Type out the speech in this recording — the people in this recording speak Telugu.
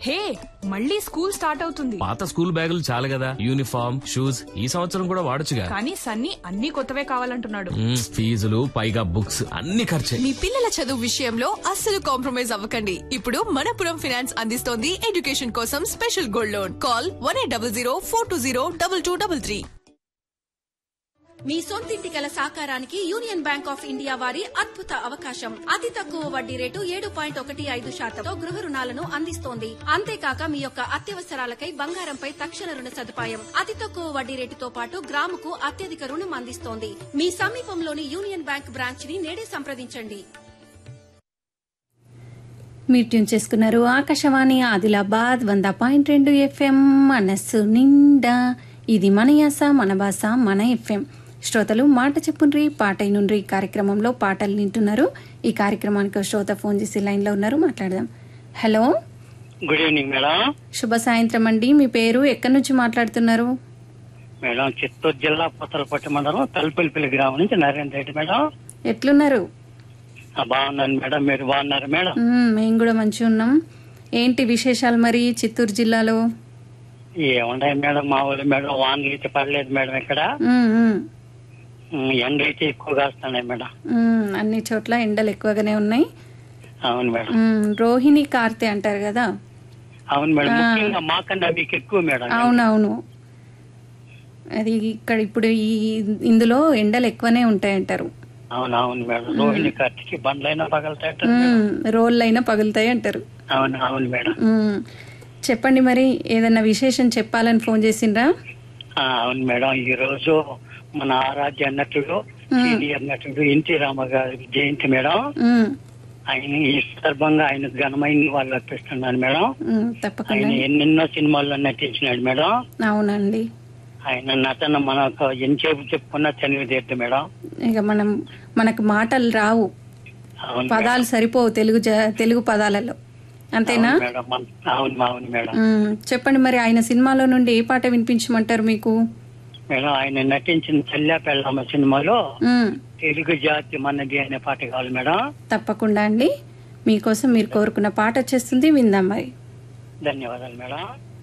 హే మళ్ళీ స్కూల్ స్టార్ట్ అవుతుంది పాత స్కూల్ బ్యాగులు చాలు కదా యూనిఫామ్ షూస్ ఈ సంవత్సరం కూడా వాడొచ్చుగా కానీ సన్నీ అన్ని కొత్తవే కావాలంటున్నాడు మ్మ్, ఫీజులు పైగా బుక్స్ అన్ని ఖర్చే మీ పిల్లల చదువు విషయంలో అస్సలు కాంప్రమైజ్ అవ్వకండి ఇప్పుడు మనపురం ఫైనాన్స్ అందిస్తోంది ఎడ్యుకేషన్ కోసం special gold loan call one eight double zero four two zero double two double three మీ సొంతింటి కల సాకారానికి యూనియన్ బ్యాంక్ ఆఫ్ ఇండియా వారి అద్భుత అవకాశం అతి తక్కువ వడ్డీ రేటు ఏడు పాయింట్ ఒకటి ఐదు శాతంతో గృహ రుణాలను అందిస్తోంది అంతేకాక మీ యొక్క అత్యవసరాలకై బంగారంపై తక్షణ రుణ సదుపాయం అతి తక్కువ వడ్డీ రేటుతో పాటు గ్రాముకు అత్యధిక రుణం అందిస్తోంది మీ సమీపంలోని యూనియన్ బ్యాంక్ బ్రాంచ్ ని నేడే సంప్రదించండి మీరు ట్యూన్ చేసుకున్నారు ఆకాశవాణి ఆదిలాబాద్ వంద పాయింట్ రెండు ఎఫ్ఎం మనస్సు నిండా ఇది మన యాస మన భాష మన ఎఫ్ఎం శ్రోతలు మాట చెప్పుండ్రి పాట నుండ్రి కార్యక్రమంలో పాటలు వింటున్నారు ఈ కార్యక్రమానికి ఒక శ్రోత ఫోన్ చేసి లైన్లో ఉన్నారు మాట్లాడదాం హలో గుడ్ ఈవినింగ్ మేడం శుభ సాయంత్రం అండి మీ పేరు ఎక్కడి నుంచి మాట్లాడుతున్నారు మేడం చిత్తూరు జిల్లా పుత్తలపట్టి మండలం తలుపులపల్లి గ్రామం నుంచి నరేంద్ర రెడ్డి మేడం ఎట్లున్నారు ఆ, బాగున్నాను మేడం మీరు బాగున్నారు మేడం మ్మ్, మేము కూడా మంచిగా ఉన్నాం ఏంటి విశేషాలు మరి చిత్తూరు జిల్లాలో ఏమున్నాయి మేడం మా ఊళ్ళు మేడం వానలు అయితే పడలేదు మేడం ఇక్కడ మ్మ్, మ్మ్. ఉమ్, ఎండ అయితే ఎక్కువగా వస్తున్నాయి మేడం మ్మ్, అన్ని చోట్ల ఎండలు ఎక్కువగానే ఉన్నాయి అవును మేడం మ్మ్, రోహిణి కార్తె అంటారు కదా అవును మేడం ముఖ్యంగా మాకన్నా మీకు ఎక్కువ మేడం అవునవును అది ఇక్కడ ఇప్పుడు ఈ ఇందులో ఎండలు ఎక్కువనే ఉంటాయి అంటారు అవును అవును మేడం రోహిణి కార్తికి బండ్లైనా పగలుతాయట మ్మ్, రోళ్ళైనా పగులుతాయి అంటారు అవును అవును మేడం మ్మ్. చెప్పండి మరి ఏదన్నా విశేషం చెప్పాలని ఫోన్ చేసిండ్రా ఆ, అవును మేడం ఈ రోజు మన ఆరాధ్య నటుడు సీనియర్ నటుడు ఎన్టీ రామ గారి జయంతి మేడం మ్మ్, ఆయన ఈ సందర్భంగా ఆయన ఘనమైన వాళ్ళు అర్పిస్తున్నాను మేడం మ్మ్, తప్పకుండా ఆయన ఎన్నెన్నో సినిమాల్లో నటించినాడు మేడం అవునండి ఆయన నటన మనకు ఎంతసేపు చెప్పుకున్నా చనివి తీర్థం మేడం ఇక మనం మనకు మాటలు రావు అవును పదాలు సరిపోవు తెలుగు జ- తెలుగు పదాలలో అంతేనా అవును మేడం మన- అవును అవును మేడం మ్మ్. చెప్పండి మరి ఆయన సినిమాలో నుండి ఏ పాట వినిపించమంటారు మీకు మేడం ఆయన నటించిన చల్లా పెళ్ళమ్మ సినిమాలో మ్మ్. తెలుగు జాతి మనది అనే పాట కావాలి మేడం తప్పకుండా అండి మీకోసం మీరు కోరుకున్న పాట వచ్చేస్తుంది విందాం మరి ధన్యవాదాలు మేడం